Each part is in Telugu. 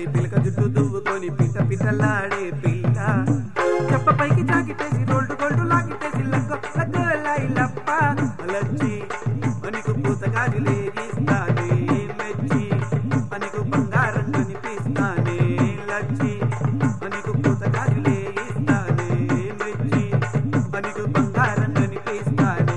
చీరగట్టి పిలక జుట్టు దువ్వుకొని పిట్ట పిట్టలాడే పిల్ల చెప్ప పైకి జాకిటేసి రోల్డు గోల్డు లాగిటేసి లగ్గో లగ్గో లైలప్ప లచ్చి మనకు పూతగాజు లేగిస్తానే మెచ్చి మనకు బంగారం కనిపిస్తానే లచ్చి మనకు పూతగాజు లేగిస్తానే మెచ్చి మనకు బంగారం కనిపిస్తానే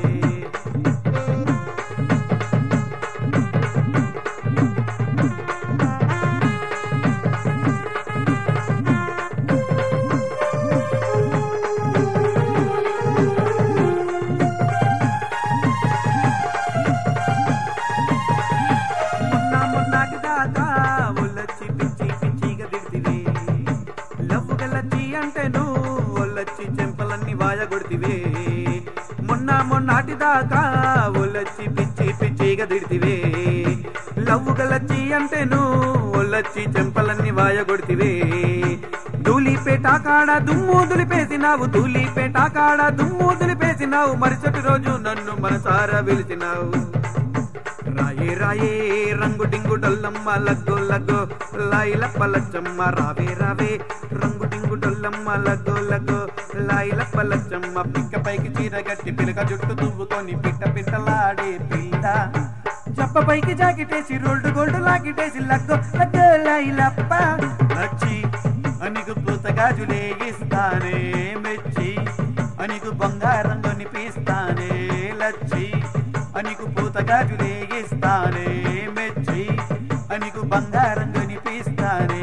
మొన్న మొన్నటి దాకా ఒళ్ళొచ్చి పిచ్చి పిచ్చిగా తిడితివే లవ్వు గల్లచ్చి అంటే నువ్వు ఒళ్ళొచ్చి చెంపలన్నీ వాయగొడితివే మొన్న మొన్నటి దాకా ఒళ్ళొచ్చి పిచ్చి పిచ్చిగా తిడితివే లవ్వు గల్లచ్చి అంటే నువ్వు ఒళ్ళొచ్చి చెంపలన్నీ వాయగొడితివే ధూళిపేట కాడ దుమ్ము దులిపేసినావు ధూళిపేట కాడ దుమ్ము దులిపేసినావు మరుసటి రోజు నన్ను మనసారా పిలిచినావు రాయే రాయే రంగు డింగు డొల్లమ్మ లగ్గు లగ్గు లాయిల పలచమ్మ రావే రావే రంగు డింగు డొల్లమ్మ లగ్గు లగ్గు లాయిల పలచమ్మ పిక్క పైకి చీర గట్టి పిలక జుట్టు దువ్వుకొని పిట్ట పిట్టలాడే పిల్ల జప్ప పైకి జాకెటేసి రోల్డ్ గోల్డ్ లాగిటేసి లగ్గు లగ్గు లాయిలప్ప లచ్చి అనికు పూతగాజులే ఇస్తానే మెచ్చి అనికు బంగారం కొనిపిస్తానే లచ్చి అనికు పూతగాజులే ఇస్తానే మెచ్చి అనికు బంగారం కొనిపిస్తానే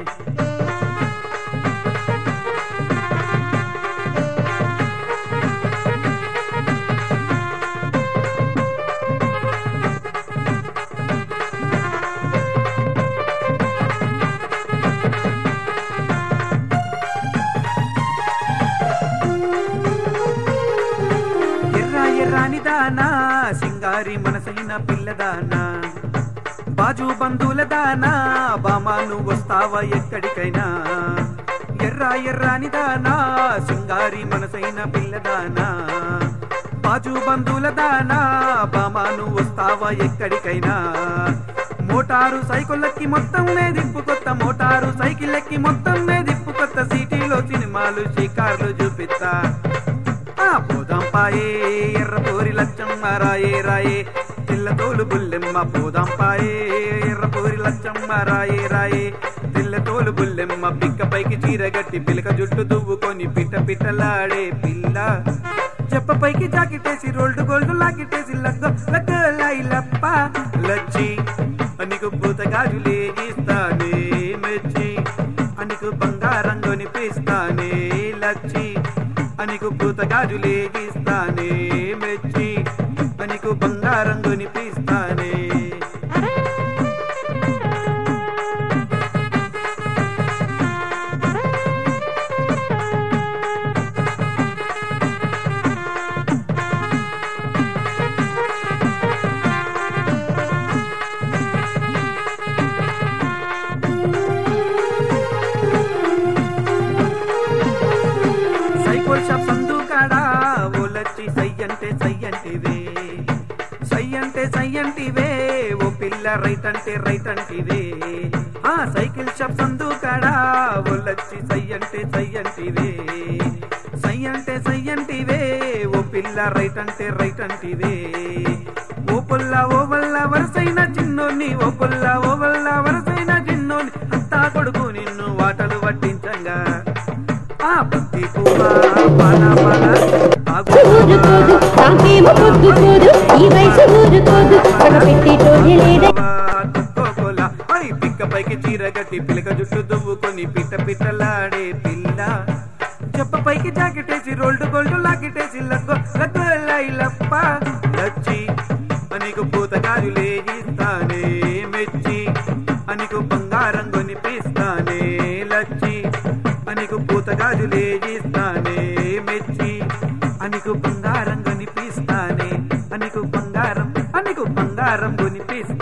ఎర్ర ఎర్రాని దానా సింగారి మనసైన పిల్లదానా బాజు బంధువుల దానా బామా నువ్వు వస్తావా ఎక్కడికైనా ఎర్ర ఎర్రాని దానా సింగారి మనసైన పిల్లదానా బాజు బంధువుల దానా బామా నువ్వు వస్తావా ఎక్కడికైనా మోటారు సైకిళ్ళకి మొత్తం దిప్పు కొత్త మోటారు సైకిల్ ఎక్కి మొత్తం దిప్పు కొత్త సిటీలో సినిమాలు షికార్లు చూపిస్తా ఆ పోదాం పాయే ఎర్ర పూరి లచ్చమ్మ రాయే రాయే పిల్ల తోలు బుల్లెమ్మ పోదాం పాయే ఎర్ర పూరి లచ్చమ్మ రాయే రాయే పిల్ల తోలు బుల్లెమ్మ పిక్క పైకి చీర గట్టి పిలక జుట్టు దువ్వుకొని పిట్ట పిట్టలాడే పిల్ల చెప్ప పైకి జాకెటేసి రోల్డ్ గోల్డ్ లాకెటేసి లగ్గ లగ్గ లైలప్ప లచ్చి అనికు పూతగాజులే ఇస్తానే మెచ్చి అనికు బంగారం కొనిపిస్తానే లచ్చి అనికు పూతగాజులే ఇస్తానే మెచ్చి అనికు బంగారం కొనిపిస్తానే సైకిల్ షాప్ సందు కాడా ఓలచ్చి సై అంటే సై అంటివే సై అంటే సై అంటివే ఓ పిల్ల రైట్ అంటే రైట్ అంటివే ఆ సైకిల్ షాప్ సందు కాడా ఓలచ్చి సై అంటే సై అంటివే సై అంటే సై అంటివే ఓ పిల్ల రైట్ అంటే రైట్ అంటివే ఓ పుల్ల ఓ వల్ల వరసైన చిన్నోని ఓ పుల్ల ఓ వల్ల వరసైన చిన్నోని అత్తా కొడుకు నిన్ను వాటలు పట్టించంగా ఆ బంతి పువ్వ పాల పాల ఆగు ఊరుకోదు నాకేమో పొద్దుకోదు ఈ వయసు ఊరుకోదు పగ పెట్టేటోడే లేదే కోకోలా మరి పిక్క పైకి చీర కట్టి పిలక జుట్టు దువ్వుకొని పిట్ట పిట్టలాడే పిల్ల చెప్ప పైకి జాకెటేసి రోల్డ్ గోల్డ్ లాకెటేసి లగ్గో లగ్గో లైలప్ప లచ్చి అనికు పూతగాజు లేగిస్తానే మెచ్చి అనికు బంగారం కొనిపిస్తానే లచ్చి అనికు పూతగాజు లేగిస్తానే మెచ్చి అనికు బంగారం కొనిపిస్తానే అనికు బంగారం అనికు బంగారం కొనిపిస్తానే